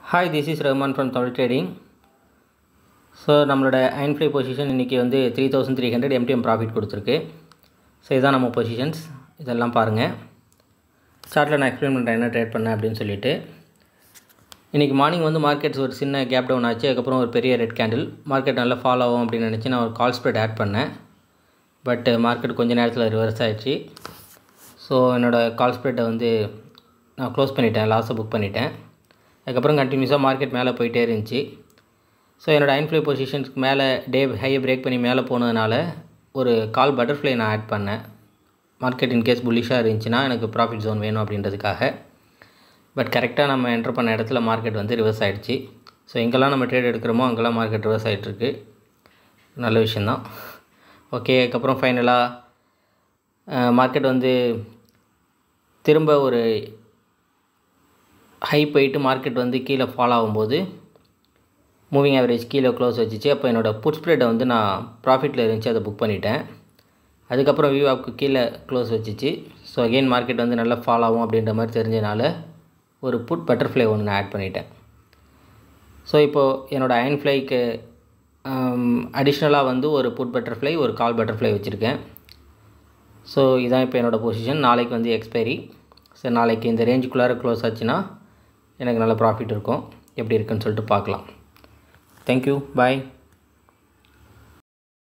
hi this is Rahman from Tamil trading so நம்மளோட iron fly position இன்றைக்கி வந்து three thousand three hundred MTM profit கொடுத்துருக்கு so இதுதான் நம்ம பொசிஷன்ஸ் இதெல்லாம் பாருங்கள் சார்ட்டில் நான் எக்ஸ்பிளைன் பண்ணுறேன் என்ன ட்ரேட் பண்ணேன் அப்படின்னு சொல்லிட்டு இன்றைக்கி மார்னிங் வந்து மார்க்கெட்ஸ் ஒரு சின்ன கேப் டவுன் ஆச்சு அதுக்கப்புறம் ஒரு பெரிய ரெட் கேண்டில் மார்க்கெட் நல்லா ஃபாலோ ஆகும் அப்படின்னு நினச்சி நான் ஒரு கால் ஸ்ப்ரெட் ஆட் பண்ணேன் பட் மார்க்கெட் கொஞ்ச நேரத்தில் ரிவர்ஸ் ஆயிடுச்சு ஸோ என்னோடய கால் ஸ்ப்ரெட்டை வந்து நான் க்ளோஸ் பண்ணிட்டேன் லாஸை புக் பண்ணிட்டேன் அதுக்கப்புறம் கண்டினியூஸாக மார்க்கெட் மேலே போயிட்டே இருந்துச்சு ஸோ என்னோடய ஐன்ஃப்ளை பொசிஷன்ஸ்க்கு மேலே டே ஹையை பிரேக் பண்ணி மேலே போனதுனால ஒரு கால் பட்டர்ஃப்ளை நான் ஆட் பண்ணேன் மார்க்கெட் இன்கேஸ் புல்லிஷாக இருந்துச்சுன்னா எனக்கு ப்ராஃபிட் ஜோன் வேணும் அப்படின்றதுக்காக பட் கரெக்டாக நம்ம என்டர் பண்ண இடத்துல மார்க்கெட் வந்து ரிவர்ஸ் ஆகிடுச்சு ஸோ எங்கெல்லாம் நம்ம ட்ரேட் எடுக்கிறோமோ அங்கெல்லாம் மார்க்கெட் ரிவர்ஸ் ஆகிட்டுருக்கு நல்ல விஷயந்தான் ஓகே அதுக்கப்புறம் ஃபைனலாக மார்க்கெட் வந்து திரும்ப ஒரு ஹை போயிட்டு மார்க்கெட் வந்து கீழே ஃபால் ஆகும்போது மூவிங் ஆவரேஜ் கீழே க்ளோஸ் வச்சுச்சு அப்போ என்னோடய புட் ஸ்ப்ரெட்டை வந்து நான் ப்ராஃபிட்டில் இருந்துச்சு அதை புக் பண்ணிட்டேன் அதுக்கப்புறம் வியூவாக்கு கீழே க்ளோஸ் வச்சுச்சு ஸோ அகெயின் மார்க்கெட் வந்து நல்லா ஃபால் ஆகும் அப்படின்ற மாதிரி தெரிஞ்சனால ஒரு புட் பட்டர்ஃப்ளை ஒன்று நான் ஆட் பண்ணிட்டேன் ஸோ இப்போது என்னோடய அயன் ஃப்ளைக்கு அடிஷ்னலாக வந்து ஒரு புட் பட்டர்ஃப்ளை ஒரு கால் பட்டர்ஃப்ளை வச்சுருக்கேன் ஸோ இதான் இப்போ என்னோடய பொசிஷன் நாளைக்கு வந்து எக்ஸ்பைரி ஸோ நாளைக்கு இந்த ரேஞ்சுக்குள்ளார க்ளோஸ் ஆச்சுன்னா எனக்கு நல்ல ப்ராஃபிட் இருக்கும் எப்படி இருக்குன்னு சொல்லிட்டு பார்க்கலாம் தேங்க்யூ பாய்